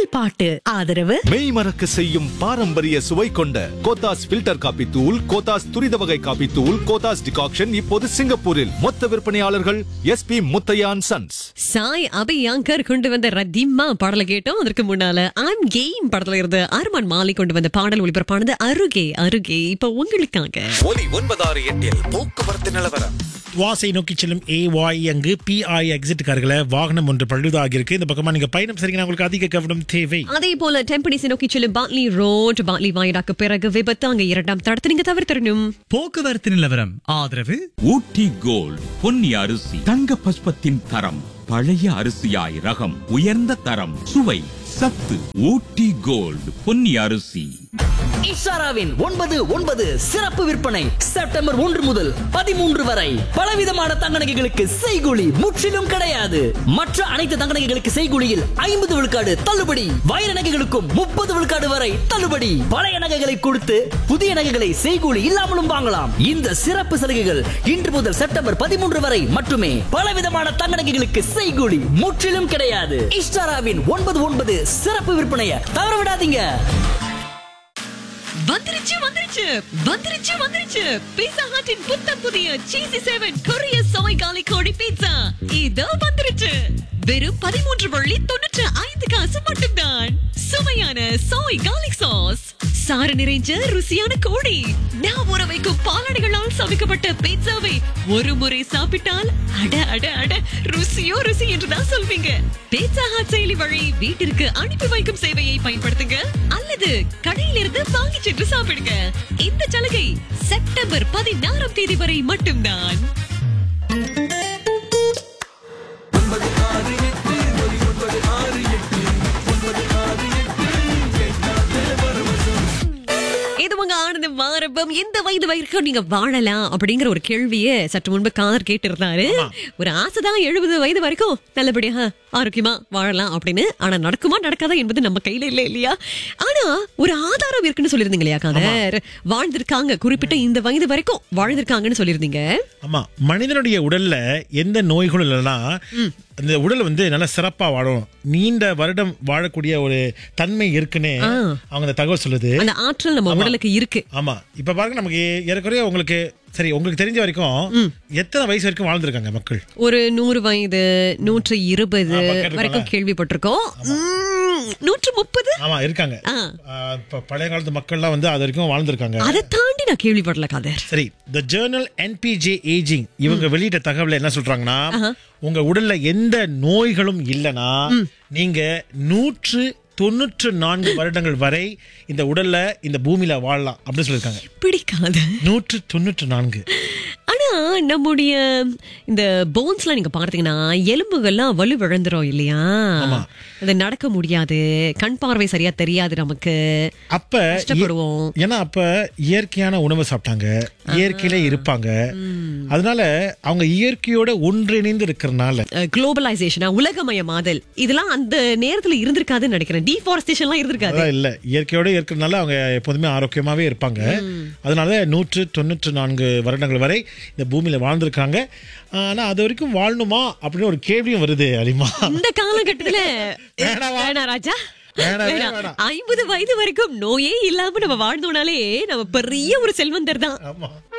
செயல்பாட்டு ஆதரவு மெய் மறக்க செய்யும் பாரம்பரிய சுவை கொண்ட கோத்தாஸ் ஃபில்டர் காபி தூள் கோத்தாஸ் துரித வகை காபி தூள் கோத்தாஸ் டிகாக்ஷன் இப்போது சிங்கப்பூரில் மொத்த விற்பனையாளர்கள் எஸ்பி முத்தையான் சன்ஸ் சாய் அபியாங்கர் கொண்டு வந்த ரத்திம்மா பாடல கேட்டோம் அதற்கு முன்னால ஐம் கேம் படத்துல இருந்து அருமான் மாலை கொண்டு வந்த பாடல் ஒளிபரப்பானது அருகே அருகே இப்ப உங்களுக்காக ஒலி ஒன்பதாறு எட்டில் போக்குவரத்து நிலவரம் வாசை நோக்கி செல்லும் ஏவாய் அங்கு பிஐ எக்ஸிட் கார்களை வாகனம் ஒன்று பழுதாகி இருக்கு இந்த பக்கமா நீங்க பயணம் சரிங்க உங்களுக்கு அதிக கவனம் தேவை அதே போல டெம்பனிஸை நோக்கி செல்லும் பாட்லி ரோட் பாட்லி வாயிடாக்கு பிறகு விபத்து அங்க இரண்டாம் தடத்தை நீங்க தவிர்த்திடணும் போக்குவரத்து நிலவரம் ஆதரவு ஊட்டி கோல்ட் பொன்னி அரிசி தங்க பஸ்பத்தின் தரம் பழைய அரிசியாய் ரகம் உயர்ந்த தரம் சுவை சத்து ஊட்டி கோல்ட் பொன்னி அரிசி இஷாராவின் ஒன்பது ஒன்பது சிறப்பு விற்பனை செப்டம்பர் ஒன்று முதல் பதிமூன்று வரை பலவிதமான தங்க நகைகளுக்கு செய்கூலி முற்றிலும் கிடையாது மற்ற அனைத்து தங்க நகைகளுக்கு செய்கூலியில் ஐம்பது விழுக்காடு தள்ளுபடி வைர நகைகளுக்கும் முப்பது விழுக்காடு வரை தள்ளுபடி பழைய நகைகளை கொடுத்து புதிய நகைகளை செய்கூலி இல்லாமலும் வாங்கலாம் இந்த சிறப்பு சலுகைகள் இன்று முதல் செப்டம்பர் பதிமூன்று வரை மட்டுமே பலவிதமான தங்க நகைகளுக்கு செய்கூலி முற்றிலும் கிடையாது இஷ்டாராவின் ஒன்பது ஒன்பது சிறப்பு விற்பனையை தவற விடாதீங்க வந்துருச்சு வந்துருச்சு வந்துருச்சு வந்துருச்சு பீட்சா ஹட்டின் புத்தம் புதிய சீசி செவன் கொரிய சோய் காலி கோழி பீட்சா இதோ வந்துருச்சு வெறும் பதிமூன்று வள்ளி தொண்ணூற்று ஐந்து காசு மட்டும்தான் சுவையான சோய் கார்லிக் சாஸ் சாறு நிறைஞ்ச ருசியான கோழி நான் ஊற வைக்கும் பாலாடைகளால் சமைக்கப்பட்ட பீட்சாவை ஒரு முறை சாப்பிட்டால் அட அட அட ருசியோ ருசி என்றுதான் சொல்வீங்க பீட்சா ஹாட் செயலி வழி வீட்டிற்கு அனுப்பி வைக்கும் சேவையை பயன்படுத்துங்க அல்லது கடையிலிருந்து வாங்கி சென்று சாப்பிடுங்க இந்த சலுகை செப்டம்பர் பதினாறாம் தேதி வரை மட்டும்தான் இது உங்க ஆனந்த மாரபம் எந்த வயது வரைக்கும் நீங்க வாழலாம் அப்படிங்கிற ஒரு கேள்வியை சற்று முன்பு காதர் கேட்டு இருந்தாரு ஒரு ஆசைதான் எழுபது வயது வரைக்கும் நல்லபடியா ஆரோக்கியமா வாழலாம் அப்படின்னு ஆனா நடக்குமா நடக்காதா என்பது நம்ம கையில இல்ல இல்லையா ஆனா ஒரு ஆதாரம் இருக்குன்னு சொல்லியிருந்தீங்க இல்லையா காதர் வாழ்ந்திருக்காங்க குறிப்பிட்ட இந்த வயது வரைக்கும் வாழ்ந்திருக்காங்கன்னு சொல்லியிருந்தீங்க ஆமா மனிதனுடைய உடல்ல எந்த நோய்களும் இல்லைன்னா அந்த உடல் வந்து நல்லா சிறப்பா வாழும் நீண்ட வருடம் வாழக்கூடிய ஒரு தன்மை இருக்குன்னு அவங்க அந்த தகவல் சொல்லுது அந்த ஆற்றல் நம்ம ஆமா. உடலுக்கு இருக்கு ஆமா இப்ப பாருங்க நமக்கு ஏறக்குறைய உங்களுக்கு சரி உங்களுக்கு தெரிஞ்ச வரைக்கும் எத்தனை வயசு வரைக்கும் வாழ்ந்திருக்காங்க மக்கள் ஒரு நூறு வயது நூற்று இருபது ஆ, பக்கம் வரைக்கும் இருக்கும்ல. கேள்விப்பட்டிருக்கோம் உம், நூற்று முப்பது ஆமா இருக்காங்க ஆ. ஆ, இப்ப பழைய காலத்து மக்கள்லாம் வந்து அது வரைக்கும் வாழ்ந்திருக்காங்க அதை தாண்டி நான் கேள்விப்படல காதர் சரி த ஜேர்னல் என்பிஜே ஏஜிங் இவங்க வெளியிட்ட தகவல் என்ன சொல்றாங்கன்னா உங்க உடல்ல எந்த நோய்களும் இல்லனா நீங்க நூற்று தொண்ணூற்று நான்கு வருடங்கள் வரை இந்த உடல்ல இந்த பூமியில வாழலாம் அப்படின்னு சொல்லியிருக்காங்க பிடிக்காது நூற்று தொண்ணூற்று நான்கு ஆனா நம்முடைய இந்த போன்ஸ்லாம் நீங்க பார்த்தீங்கன்னா எலும்புகள்லாம் வலு விழுந்துரும் இல்லையா அது நடக்க முடியாது கண் பார்வை சரியா தெரியாது நமக்கு அப்ப கஷ்டப்படுவோம். இய- ஏன்னா அப்ப இயற்கையான உணவு சாப்பிட்டாங்க இயற்கையிலே இருப்பாங்க அதனால அவங்க இயற்கையோட ஒன்றிணைந்து இருக்கிறனால குளோபலைசேஷனா உலகமயமாதல் இதெல்லாம் அந்த நேரத்துல இருந்திருக்காதுன்னு நினைக்கிறேன் டீஃபாரஸ்டேஷன்லாம் இருந்திருக்காது அதான் இல்ல இயற்கையோட இருக்கிறதுனால அவங்க எப்போதுமே ஆரோக்கியமாவே இருப்பாங்க அதனால நூற்று தொண்ணூற்று நான்கு வருடங்கள் வரை இந்த பூமியில வாழ்ந்திருக்காங்க ஆனா அது வரைக்கும் வாழணுமா அப்படின்னு ஒரு கேள்வியும் வருது அலிமா இந்த காலகட்டத்துல வேணாவா? வேணாம் ராஜா வேணாவே வேணாம். வேணாம். ஐம்பது வயது வரைக்கும் நோயே இல்லாம நம்ம வாழ்ந்தோம்னாலே நம்ம பெரிய ஒரு செல்வந்தர் தான் ஆமா